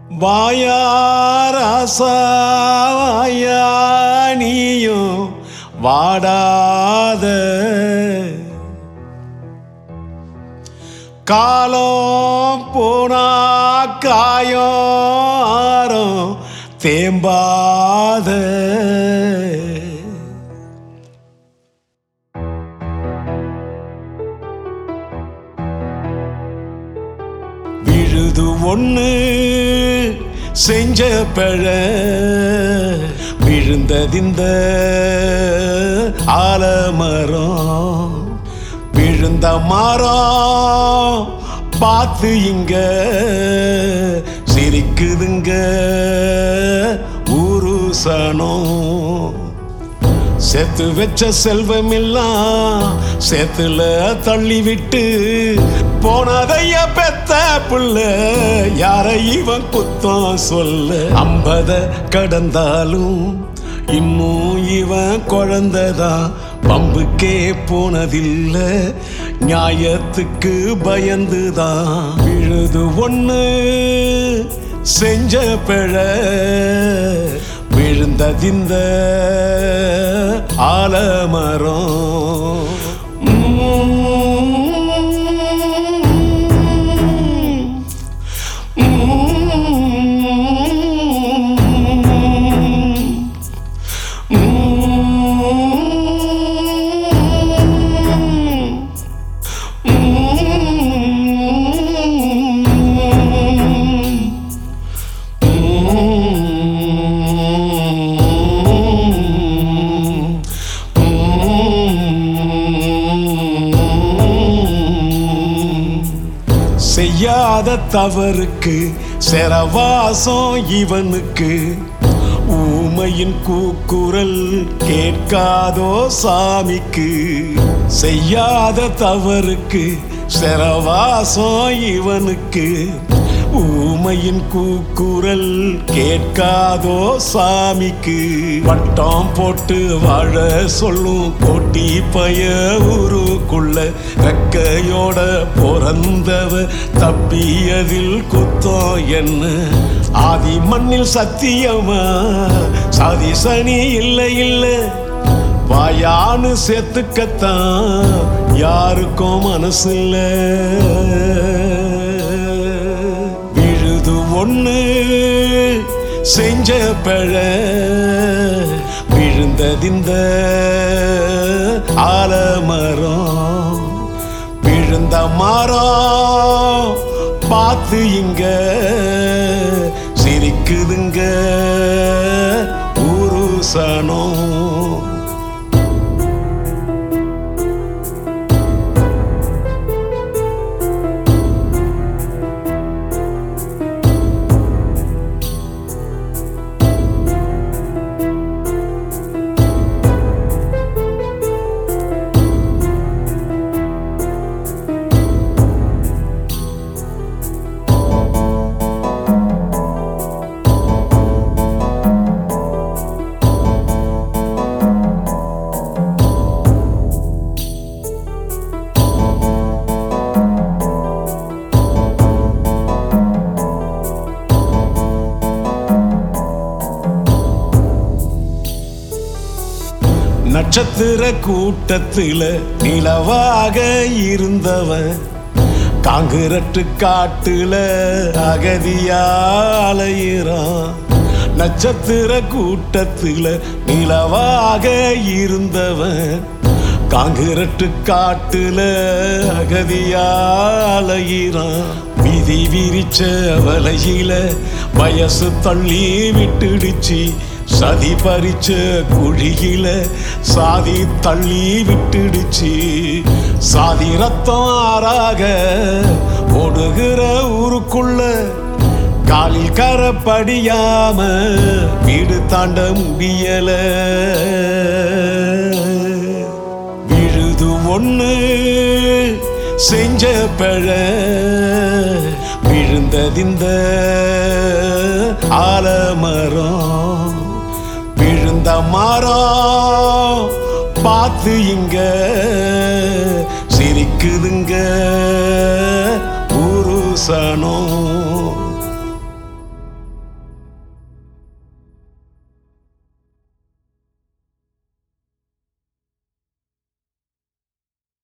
வாயாராசாவாயா நீயும் வாடாத காலம் போனா காயம் ஆறும் தேம்பாத விழுது ஒண்ணு செஞ்ச பழ விழுந்ததிந்த ஆலமரம் விழுந்த மரம் பார்த்து இங்க சிரிக்குதுங்க ஊரு சனம் சேர்த்து வச்ச செல்வமெல்லாம் சேத்துல தள்ளி விட்டு போனதைய பெத்த புள்ள யார இவன் குத்தம் சொல்ல ஐம்பத கடந்தாலும் இன்னும் இவன் குழந்ததான் பம்புக்கே போனதில்ல நியாயத்துக்கு பயந்துதான் விழுது ஒண்ணு செஞ்ச பிழ விழுந்ததிந்த ஆலமரம் செய்யாத தவறுக்கு செரவாசம் இவனுக்கு ஊமையின் கூக்குரல் கேட்காதோ சாமிக்கு செய்யாத தவறுக்கு செரவாசம் இவனுக்கு ஊமையின் கூக்குரல் கேட்காதோ சாமிக்கு வட்டம் போட்டு வாழ சொல்லும் கோட்டி பய ஊருக்குள்ள ரெக்கையோட பிறந்தவ தப்பியதில் குத்தம் என்ன ஆதி மண்ணில் சத்தியமா சாதி சனி இல்லை இல்லை வாயான்னு சேர்த்துக்கத்தான் யாருக்கும் மனசு இல்ல விழுது ஒண்ணு செஞ்ச பழ விழுந்ததிந்த ஆலமரம் விழுந்த மரம் பார்த்து இங்க சிரிக்குதுங்க ஊரு சனம் நட்சத்திர கூட்டத்துல நிலவாக இருந்தவன் காங்கிரட்டு காட்டுல அகதியாலையிறான் நட்சத்திர கூட்டத்துல நிலவாக இருந்தவன் காங்கிரட்டு காட்டுல அகதியாலையிறான் விதி விரிச்ச வலையில வயசு தள்ளி விட்டுடுச்சு சதி பறிச்ச குழியில சாதி தள்ளி விட்டுடுச்சு சாதி ரத்தம் ஆறாக ஓடுகிற ஊருக்குள்ள காலில் கரப்படியாம வீடு தாண்ட முடியல விழுது ஒண்ணு செஞ்ச பழ விழுந்ததிந்த ஆலமரம் விழுந்த மரம் பார்த்து இங்க சிரிக்குதுங்க ஊரு சனம்